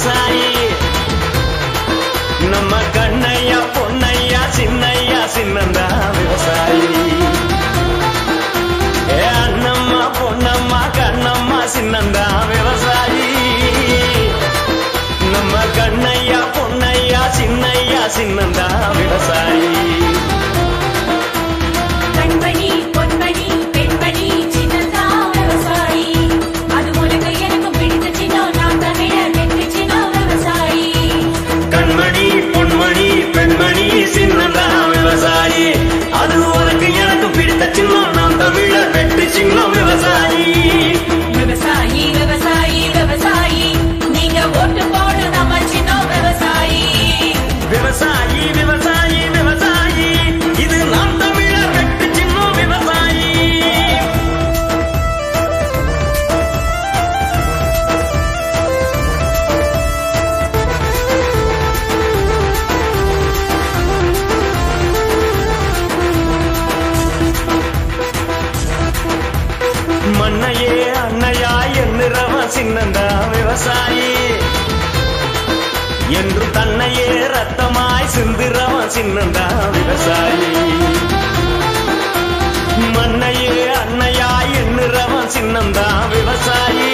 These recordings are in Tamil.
விவசாயி நம்ம கண்ணையா பொன்னையா சின்னையா சின்னந்தா விவசாயி ஏ அண்ணம்மா பொன்னம்மா கண்ணம்மா சின்னந்தா விவசாயி நம்ம கண்ணையா பொன்னையா சின்னையா சின்னந்தா விவசாயி கண்மணி பொன்மணி பெண்மணி சின்னதா விவசாயி அது உனக்கு எனக்கும் பிடித்த சின்னம் நான் தமிழர் வெற்றி சின்னம் விவசாயி கண்மணி பொன்மணி பெண்மணி சின்னந்தா விவசாயி அது உனக்கு எனக்கு பிடித்த சின்னம் நான் தமிழர் வெற்றி சின்னம் விவசாயி விவசாயி விவசாயி விவசாயி நீங்க ஓட்டு போடு நம்ம சின்னம் விவசாயி விவசாயி விவசாயி விவசாயி இது நாம் தமிழர் வெற்றி சின்னம் விவசாயி மண்ணையே அன்னையா என்னுறவ சின்னந்தா விவசாயி என்று தன்னையே ரத்தமாய் சிந்துறவன் சின்னந்தா விவசாயி மண்ணையே அன்னையாய் எண்ணுறவன் சின்னந்தா விவசாயி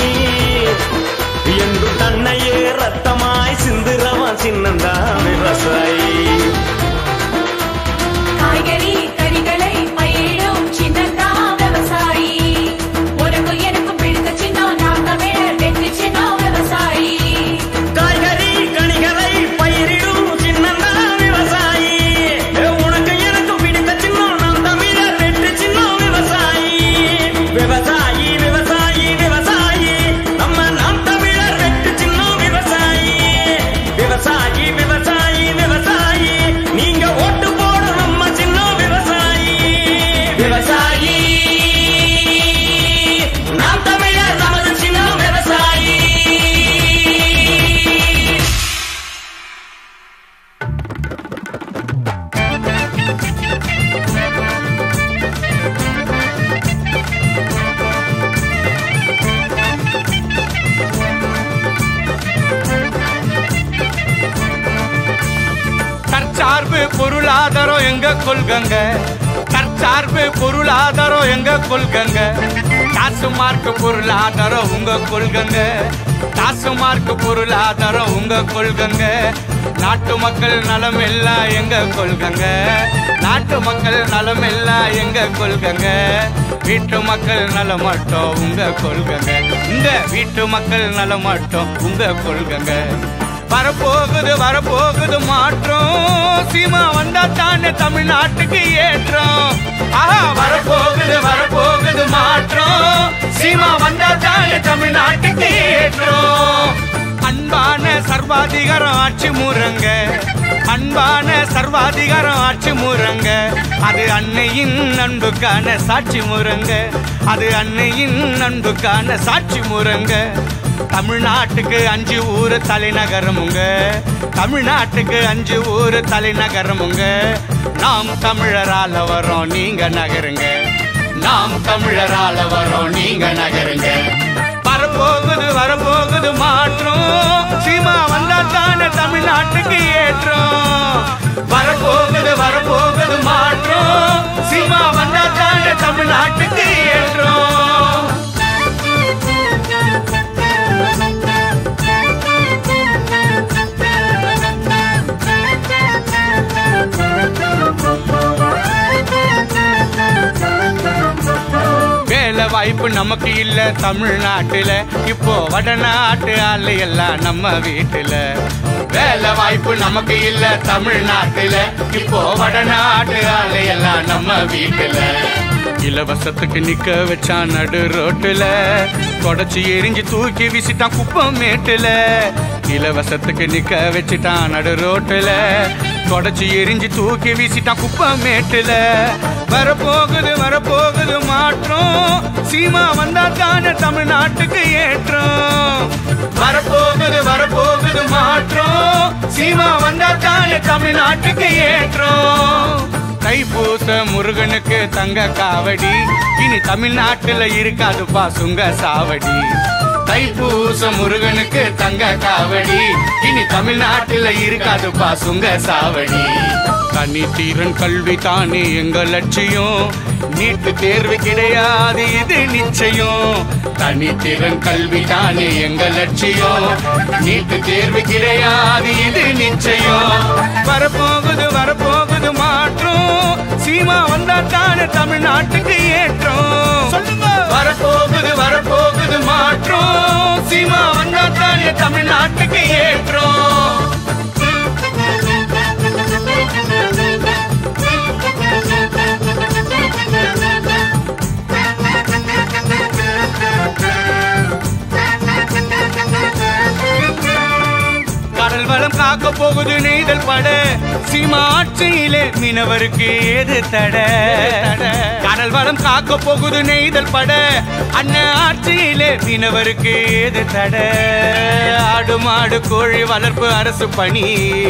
என்று தன்னையே ரத்தமாய் சிந்துறவன் சின்னந்தா விவசாயி காய்கறி கறிகளை பயிரிடும் சின்னதா விவசாயி உனக்கு எனக்கும் பிடித்த சின்னம் நான் தமிழர் வெற்றி சின்னம் விவசாயி காய்கறி கனிகளை பயிரிடும் சின்னந்தா விவசாயி ஏ, உனக்கு எனக்கு பிடித்த சின்னம் நாம் தமிழர் வெற்றி சின்னம் விவசாயி விவசாயி விவசாயி விவசாயி நம்ம நாம் தமிழர் வெற்றி சின்னம் விவசாயி விவசாயி விவசாயி விவசாயி நீங்க ஓட்டு போடு நம்ம சின்னம் விவசாயி விவசாயி நாம் தமிழர் நமது சின்னம் விவசாயி தற்சார்பு பொருளாதாரம் எங்க கொள்கங்க தற்சார்பு பொருளாதாரம் எங்க கொள்கங்க காசு மார்க்கு பொருளாதாரம் உங்க கொள்கங்க காசு மார்க்கு பொருளாதாரம் உங்க கொள்கங்க நாட்டு மக்கள் நலம் எல்லாம் எங்க கொள்கங்க நாட்டு மக்கள் நலம் எல்லாம் எங்க கொள்கங்க வீட்டு மக்கள் நலம் மட்டும் உங்க கொள்கங்க இந்த வீட்டு மக்கள் நலம் மட்டும் உங்க கொள்கங்க வரப்போகுது வரப்போகுது மாற்றம் சீமா வந்தா தானே தமிழ்நாட்டுக்கு ஏற்றம் ஆஹா வரப்போகுது வரப்போகுது மாற்றம் சீமா வந்தா தானே தமிழ்நாட்டுக்கு ஏற்றம் அன்பான சர்வாதிகாரம் ஆட்சி முறங்க அன்பான சர்வாதிகாரம் ஆட்சி முறங்க அது அன்னையின் அன்புக்கான சாட்சி முறங்க அது அன்னையின் அன்புக்கான சாட்சி முறங்க தமிழ்நாட்டுக்கு அஞ்சு ஊர் தலைநகரமுங்க தமிழ்நாட்டுக்கு அஞ்சு ஊர் தலைநகரமுங்க நாம் தமிழரால வரோம் நீங்க நகருங்க நாம் தமிழரால வரோம் நீங்க நகருங்க வரப்போகுது வரப்போகுது மாற்றம் சீமா வந்தா தானே தமிழ்நாட்டுக்கு ஏற்றம் வரப்போகுது வரப்போகுது மாற்றம் சீமா வந்தா தானே தமிழ்நாட்டுக்கு ஏற்றம் வேலை வாய்ப்பு நமக்கு இல்ல தமிழ்நாட்டுல இப்போ வடநாட்டு ஆளு எல்லாம் நம்ம வீட்டுல வேலை வாய்ப்பு நமக்கு இல்ல தமிழ்நாட்டுல இப்போ வடநாட்டு ஆளு எல்லாம் நம்ம வீட்டுல இலவசத்துக்கு நிக்க வச்சான் நடு ரோட்டுல தொடச்சி எரிஞ்சு தூக்கி வீசிட்டான் குப்பம் மேட்டுல இலவசத்துக்கு நிக்க வச்சுட்டான் நடு ரோட்டுல தொடச்சி எரிஞ்சு தூக்கி வீசிட்டான் குப்பம் மேட்டுல வரப்போகுது வரப்போகுது மாற்றம் சீமா வந்தா தானே தமிழ்நாட்டுக்கு ஏற்றம் வரப்போகுது வரப்போகுது மாற்றம் சீமா வந்தா தானே தமிழ்நாட்டுக்கு ஏற்றம் தைப்பூச தைப்பூச முருகனுக்கு தங்க காவடி இனி தமிழ்நாட்டுல இருக்காதுப்பா சுங்க சாவடி தைப்பூச முருகனுக்கு தங்க காவடி இனி தமிழ்நாட்டுல இருக்காதுப்பா சுங்க சாவடி தனி தீரன் கல்வி தானே எங்க லட்சியம் நீட்டு தேர்வு கிடையாது இது நிச்சயம் தனி திறன் கல்வி தானே எங்க லட்சியம் நீட்டு தேர்வு கிடையாது இது நிச்சயம் வரப்போகுது வரப்போகுது மாற்றம் சீமா வந்தா தானே தமிழ்நாட்டுக்கு ஏற்றம் சொல்லுங்க வரப்போகுது வரப்போகுது மாற்றம் சீமா வந்தா தானே தமிழ்நாட்டுக்கு ஏற்றம் கடல் வளம் காக்க போகுது நெய்தல் பட சீமா ஆட்சியிலே மீனவருக்கு ஏது தட கடல் வளம் காக்க போகுது நெய்தல் பட அண்ணன் ஆட்சியிலே மீனவருக்கு ஏது தட ஆடு மாடு கோழி வளர்ப்பு அரசு பணி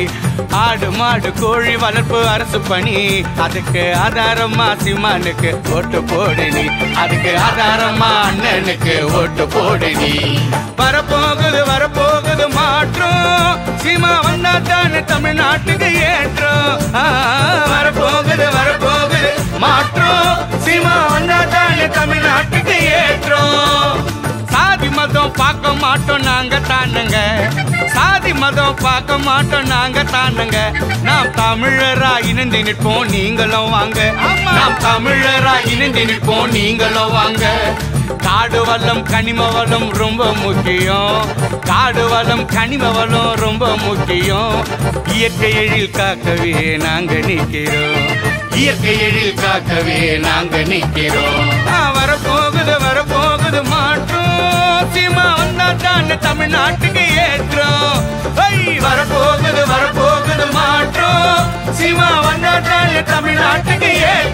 ஆடு மாடு கோழி வளர்ப்பு அரசு பணி அதுக்கு ஆதாரமா சீமானுக்கு ஓட்டு போடு நீ அதுக்கு ஆதாரமா அண்ணனுக்கு ஓட்டு போடு நீ வரப்போகுது வரப்போகுது மாற்றம் சீமா வந்தா தானே தமிழ்நாட்டுக்கு ஏற்றம் ஆ, வரப்போகுது வரப்போகுது மாற்றம் சீமா வந்தா தானே தமிழ்நாட்டுக்கு ஏற்றம் சாதி மதம் பார்க்க மாட்டோம் நாங்க தானுங்க சாதி மதம் பார்க்க மாட்டோம் நாங்க தானுங்க நாம் தமிழரா இணைந்து நிற்போம் நீங்களும் வாங்க நாம் தமிழரா இணைந்து நிற்போம் நீங்களும் வாங்க காடு வளம் கனிம வளம் ரொம்ப முக்கியம் காடு வளம் கனிம வளம் ரொம்ப முக்கியம் இயற்கை எழில் காக்கவே நாங்க நிக்கிறோம் இயற்கை எழில் காக்கவே நாங்க நிக்கிறோம் ஆ, வரப்போகுது வரப்போகுது மாற்றம் சீமா வந்தா தானே தமிழ்நாட்டுக்கு ஏற்றம் ஐ, வரப்போகுது வரப்போகுது மாற்றம் சீமா வந்தா தானே தமிழ்நாட்டுக்கு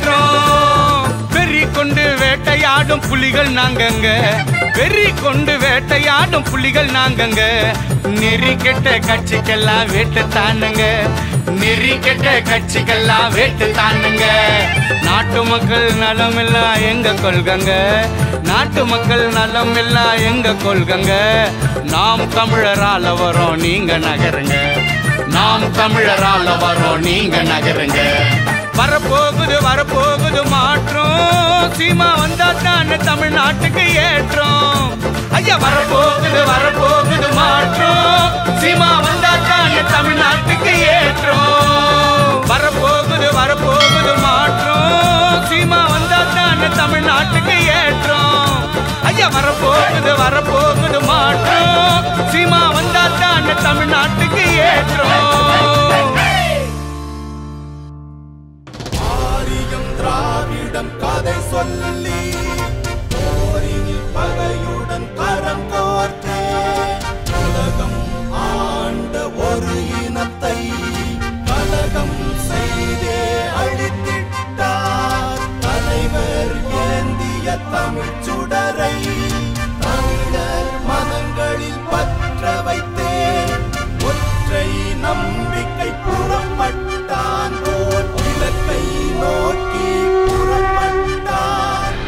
ஏற்றம் வெறி கொண்டு வேட்டையாடும் புலிகள் நாங்கங்க வெறி கொண்டு வேட்டையாடும் புலிகள் நாங்கங்க நெறி கெட்ட கட்சிக்கெல்லாம் வேட்டு தானுங்க நெறி கெட்ட கட்சிக்கெல்லாம் வேட்டு தானுங்க நாட்டு மக்கள் நலம் எல்லாம் எங்க கொள்கங்க நாட்டு மக்கள் நலம் எல்லாம் எங்க கொள்கங்க நாம் தமிழரால வரோம் நீங்க நகருங்க நாம் தமிழரால வரோம் நீங்க நகருங்க வரப்போகுது வரப்போகுது மாற்றம் சீமா வந்தா தானே தமிழ்நாட்டுக்கு ஏற்றம் ஐயா வரப்போகுது வரப்போகுது மாற்றம் சீமா வந்தா தானே தமிழ்நாட்டுக்கு ஏற்றம் வரப்போகுது வரப்போகுது மாற்றம் சீமா வந்தா தானே தமிழ்நாட்டுக்கு ஏற்றம் ஐயா வரப்போகுது வரப்போகுது மாற்றம் சீமா வந்தா தானே தமிழ்நாட்டுக்கு ஏற்றம் ஆரியம் திராவிடம் கதை சொல்லி போரினில் பகையுடன் கரம் கோர்த்தே உலகம் ஆண்ட ஒரு இனத்தை கலகம் செய்தே அழித்திட்டார் தலைவர் ஏந்திய தமிழ் சுடரை தமிழர் மனங்களில் பற்ற வைத்தே ஒற்றை நம்பிக்கை புறப்பட்டான் ஓர் இலக்கை நோக்கி புறப்பட்டான்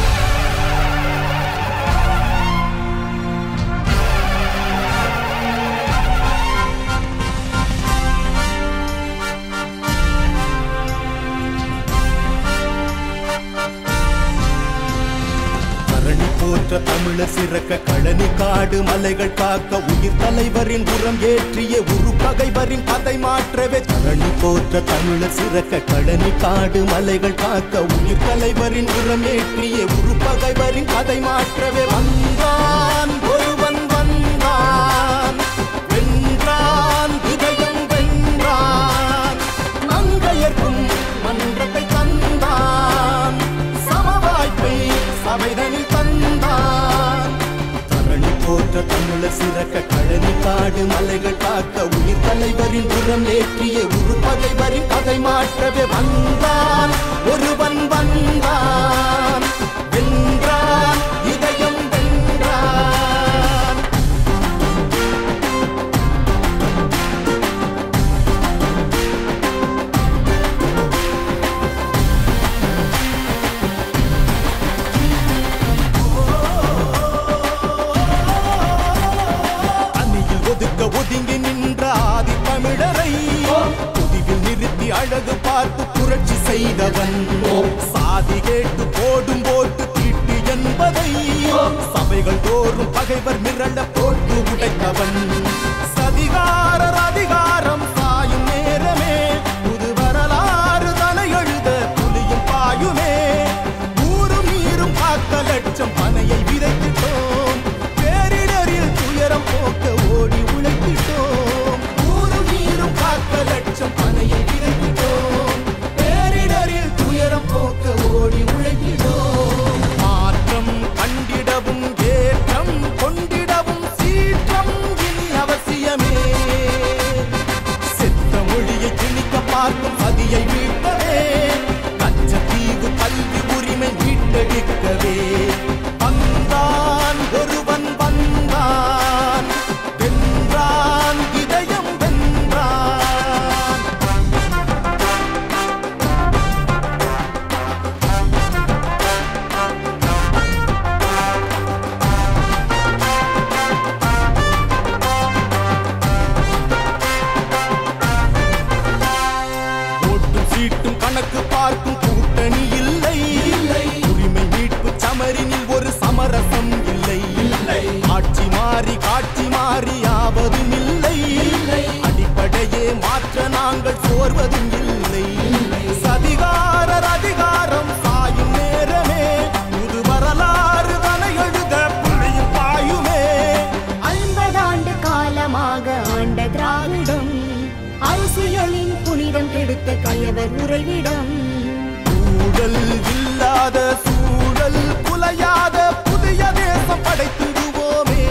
தரணி போற்ற தமிழர் சிறக்க கழனி காடு மலைகள் காக்க உயிர் தலைவரின் உரம் ஏற்றிய உரு பகைவரின் கதை மாற்றவே தரணி போற்ற தமிழர் சிறக்க கழனி காடு மலைகள் காக்க உயிர் தலைவரின் உரம் ஏற்றிய உரு பகைவரின் கதை மாற்றவே வந்தான் ஒருவன் வந்தான் வென்றான் இதயம் வென்றான் மங்கையர்க்கும் மன்றத்தை தந்தான் சமவாய்ப்பை சபைதனில் தந்தான் தரணி போற்ற தமிழர் சிறக்க கழனி காடு மலைகள் காக்க உயிர் தலைவரின் உரம் ஏற்றிய உரு பகைவரின் கதை மாற்றவே வந்தான் ஒருவன் வந்தான் வென்றான் இதயம் வென்றான் சாதி கேட்டு போடும் போட்டு தீட்டு என்பதை சபைகள் தோறும் பகைவர் மிரண்ட போட்டு உடைத்தவன் சதிகாரர் அதிகாரம் சாயும் நேரமே புது வரலாறு தலை எழுத புலியும் பாயுமே ஊரும் நீரும் காக்க லட்சம் பனையை விதைத்திட்டோம் பேரிடரில் துயரம் போக்க ஓடி உழைத்திட்டோம் ஊரும் நீரும் காக்க லட்சம் பனையை விதைத்திட்டோம் பேரிடரில் துயரம் போக்க ஓடி உழைத்திட்டோம் மாற்றம் கண்டிடவும் ஏற்றம் கொண்டிடவும் சீற்றம் இனி அவசியமே செத்த மொழியை திணிக்க பார்க்கும் சதியை மீட்கவே கச்சத்தீவு கல்வி உரிமை மீட்டெடுக்கவே வந்தான் ஒருவன் வந்தான் வென்றான் இதயம் வென்றான் ஓட்டும் சீட்டும் கணக்கு பார்க்கும் கூட்டணி இல்லை உரிமை மீட்பு சமரினில் ஒரு சமரசம் இல்லை ஆட்சி மாறி காட்சி மாறி ஆவதும் இல்லை அடிப்படையே மாற்ற நாங்கள் சோர்வதும் இல்லை சதிகாரர் அதிகாரம் சாயும் நேரமே புது வரலாறு தலை எழுத புள்ளியும் பாயுமே ஐம்பதாண்டு காலமாக ஆண்ட திராவிடம் அரசியலின் புனிதம் கெடுத்த கயவர் உறைவிடம் ஊழல் இல்லாத சூழல் குலையாத புதிய தேசம் படைத்திடுவோமே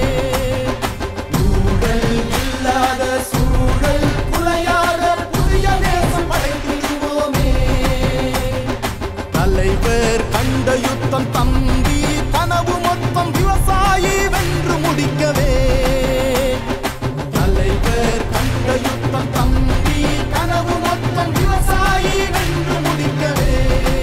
ஊழல் இல்லாத சூழல் குலையாத புதிய தேசம் படைத்திடுவோமே தலைவர் கண்ட யுத்தம் தம்பி கனவு மொத்தம் விவசாயி வென்று முடிக்கவே தலைவர் கண்ட யுத்தம் தம்பி கனவு மொத்தம் விவசாயி வென்று முடிக்கவே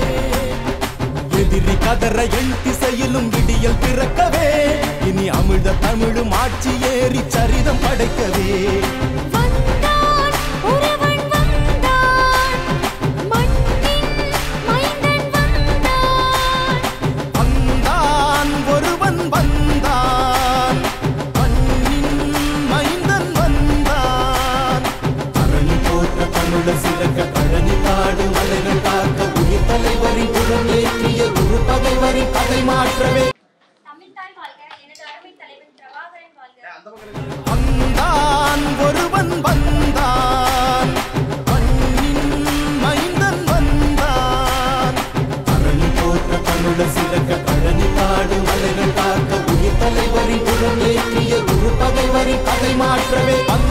எதிரி கதற எண் திசையிலும் விடியல் பிறக்கவே இனி அமிழ்த தமிழும் ஆட்சி ஏறி சரிதம் படைக்கவே வந்தான் ஒருவன் வந்தான் மண்ணின் மைந்தன் வந்தான் வந்தான் ஒருவன் வந்தான் மண்ணின் மைந்தன் வந்தான் தரணி போற்ற தமிழர் சிறக்க பழனி காடு மலைகள் காக்க உயிர் தலைவரின் புறம் ஏற்றிய ஒரு பகைவரின் கதை மாற்றவே தமிழ்தாய் வாழ்க எனது அருமை தலைவன் பிரபாகரன் வாழ்க வந்தான் ஒருவன் வந்தான் மண்ணின் மைந்தன் வந்தான் தரணி போற்ற தமிழர் சிறக்க பழனி காடு மலைகள் காக்க உயிர் தலைவரின் புறம் ஏற்றிய ஒரு பகைவரின் கதை மாற்றவே வந்தான்